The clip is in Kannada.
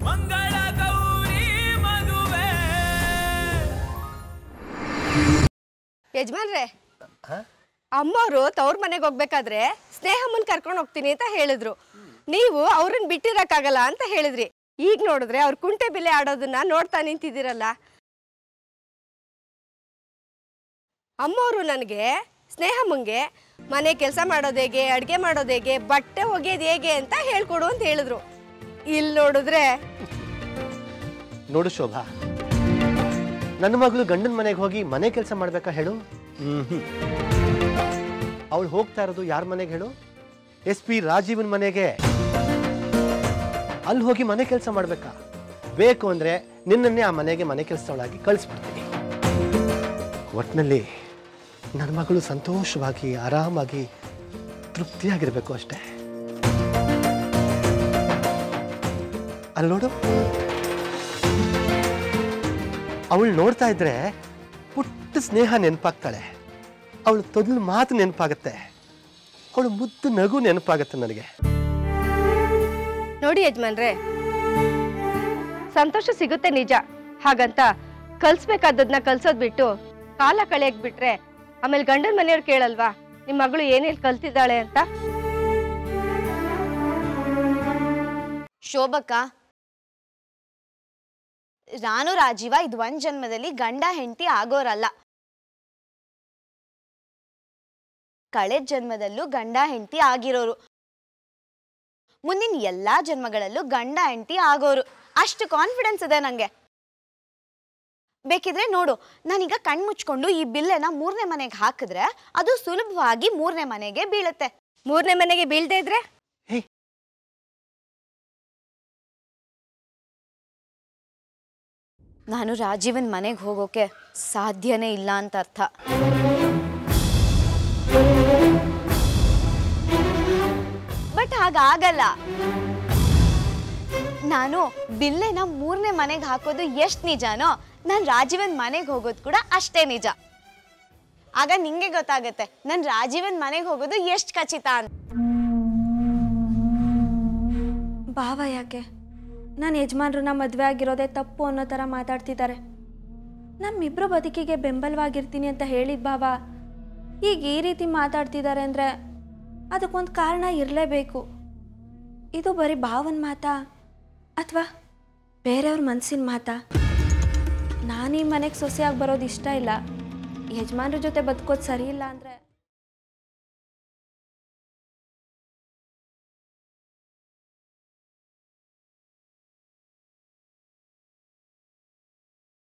ಮಂಗಳ ಗೌರಿ ಮದುವೆ ಯಜಮಾನ್ರೆ ಅಮ್ಮವರು ತವ್ರ ಮನೆಗೆ ಹೋಗ್ಬೇಕಾದ್ರೆ ಸ್ನೇಹಮ್ಮನ್ ಕರ್ಕೊಂಡು ಹೋಗ್ತೀನಿ ಅಂತ ಹೇಳಿದ್ರು ನೀವು ಅವ್ರನ್ನ ಬಿಟ್ಟಿರಕ್ಕಾಗಲ್ಲ ಅಂತ ಹೇಳಿದ್ರಿ ಈಗ ನೋಡಿದ್ರೆ ಅವ್ರ ಕುಂಟೆ ಬಿಲ್ಲೆ ಆಡೋದನ್ನ ನೋಡ್ತಾ ನಿಂತಿದ್ದೀರಲ್ಲ ಅಮ್ಮವರು ನನಗೆ ಸ್ನೇಹಮ್ಮಂಗೆ ಮನೆ ಕೆಲಸ ಮಾಡೋದು ಹೇಗೆ ಅಡುಗೆ ಮಾಡೋದು ಹೇಗೆ ಬಟ್ಟೆ ಒಗೆಯೋದು ಹೇಗೆ ಅಂತ ಹೇಳ್ಕೊಡು ಅಂತ ಹೇಳಿದ್ರು ಇಲ್ಲಿ ನೋಡಿದ್ರೆ ನೋಡು ಶೋಭಾ ನನ್ನ ಮಗಳು ಗಂಡನ ಮನೆಗೆ ಹೋಗಿ ಮನೆ ಕೆಲಸ ಮಾಡ್ಬೇಕಾ ಹೇಳು ಹ್ಮ್ ಅವಳು ಹೋಗ್ತಾ ಇರೋದು ಯಾರ ಮನೆಗೆ ಹೇಳು ಎಸ್ ಪಿ ರಾಜೀವನ್ ಮನೆಗೆ ಅಲ್ಲಿ ಹೋಗಿ ಮನೆ ಕೆಲಸ ಮಾಡ್ಬೇಕಾ ಬೇಕು ಅಂದ್ರೆ ನಿನ್ನನ್ನೇ ಆ ಮನೆಗೆ ಮನೆ ಕೆಲಸದೊಳಗಾಗಿ ಕಳಿಸ್ಬಿಡ್ತೀನಿ ಒಟ್ಟಿನಲ್ಲಿ ನನ್ನ ಮಗಳು ಸಂತೋಷವಾಗಿ ಆರಾಮಾಗಿ ತೃಪ್ತಿಯಾಗಿರ್ಬೇಕು ಅಷ್ಟೇ ಅಲ್ಲಿ ನೋಡು ಅವಳು ನೋಡ್ತಾ ಇದ್ರೆ ಪುಟ್ಟ ಸ್ನೇಹ ನೆನಪಾಗ್ತಾಳೆ ಅವಳು ತೊದಲು ಮಾತು ನೆನಪಾಗತ್ತೆ ಅವಳು ಮುದ್ದು ನಗು ನೆನಪಾಗತ್ತೆ ನನಗೆ ನೋಡಿ ಯಜಮಾನ್ರೆ ಸಂತೋಷ ಸಿಗುತ್ತೆ ನಿಜ ಹಾಗಂತ ಕಲ್ಸ್ಬೇಕಾದದ್ನ ಕಲ್ಸೋದ್ ಬಿಟ್ಟು ಕಾಲ ಕಳೆಯಕ್ ಬಿಟ್ರೆ ಆಮೇಲೆ ಗಂಡನ ಮನೆಯವ್ರು ಕೇಳಲ್ವಾ ನಿಮ್ ಮಗಳು ಏನೇನ್ ಕಲ್ತಿದ್ದಾಳೆ ಅಂತ ಶೋಭಕ್ಕ ರಾನು ರಾಜೀವ ಇದು ಒಂದ್ ಜನ್ಮದಲ್ಲಿ ಗಂಡ ಹೆಂಡತಿ ಆಗೋರಲ್ಲ ಕಳೆದ ಜನ್ಮದಲ್ಲೂ ಗಂಡ ಹೆಂಡತಿ ಆಗಿರೋರು ಮುಂದಿನ ಎಲ್ಲಾ ಜನ್ಮಗಳಲ್ಲೂ ಗಂಡ ಹೆಂಡತಿ ಆಗೋರು ಅಷ್ಟು ಕಾನ್ಫಿಡೆನ್ಸ್ ಇದೆ ನಂಗೆ ಬೇಕಿದ್ರೆ ನೋಡು ನಾನೀಗ ಕಣ್ ಮುಚ್ಕೊಂಡು ಈ ಬಿಲ್ಲೆನ ಮೂರನೇ ಮನೆಗೆ ಹಾಕಿದ್ರೆ ಅದು ಸುಲಭವಾಗಿ ಮೂರನೇ ಮನೆಗೆ ಬೀಳುತ್ತೆ ಮೂರನೇ ಮನೆಗೆ ಬೀಳ್ದೇ ಇದ್ರೆ ನಾನು ರಾಜೀವನ್ ಮನೆಗೆ ಹೋಗೋಕೆ ಸಾಧ್ಯನೇ ಇಲ್ಲ ಅಂತ ಅರ್ಥ ಬಟ್ ಹಾಗಾಗಲ್ಲ ನಾನು ಬಿಲ್ಲೆನ ಮೂರನೇ ಮನೆಗೆ ಹಾಕೋದು ಎಷ್ಟು ನಿಜನೋ ನಾನು ರಾಜೀವನ್ ಮನೆಗೆ ಹೋಗೋದು ಕೂಡ ಅಷ್ಟೇ ನಿಜ ಆಗ ನಿಂಗೆ ಗೊತ್ತಾಗತ್ತೆ ನಾನು ರಾಜೀವನ್ ಮನೆಗೆ ಹೋಗೋದು ಎಷ್ಟು ಖಚಿತ ಅಂತ ಭಾವ ಯಾಕೆ ನನ್ನ ಯಜಮಾನ್ರನ್ನ ಮದುವೆ ಆಗಿರೋದೇ ತಪ್ಪು ಅನ್ನೋ ಥರ ಮಾತಾಡ್ತಿದ್ದಾರೆ ನಮ್ಮಿಬ್ಬರು ಬದುಕಿಗೆ ಬೆಂಬಲವಾಗಿರ್ತೀನಿ ಅಂತ ಹೇಳಿದ ಭಾವ ಈಗ ಈ ರೀತಿ ಮಾತಾಡ್ತಿದ್ದಾರೆ ಅಂದರೆ ಅದಕ್ಕೊಂದು ಕಾರಣ ಇರಲೇಬೇಕು ಇದು ಬರೀ ಭಾವನ ಮಾತಾ ಅಥವಾ ಬೇರೆಯವ್ರ ಮನಸ್ಸಿನ ಮಾತಾ ನಾನು ಈ ಮನೆಗೆ ಸೊಸೆಯಾಗಿ ಬರೋದು ಇಷ್ಟ ಇಲ್ಲ ಯಜಮಾನ್ರ ಜೊತೆ ಬದುಕೋದು ಸರಿ ಇಲ್ಲ ಅಂದರೆ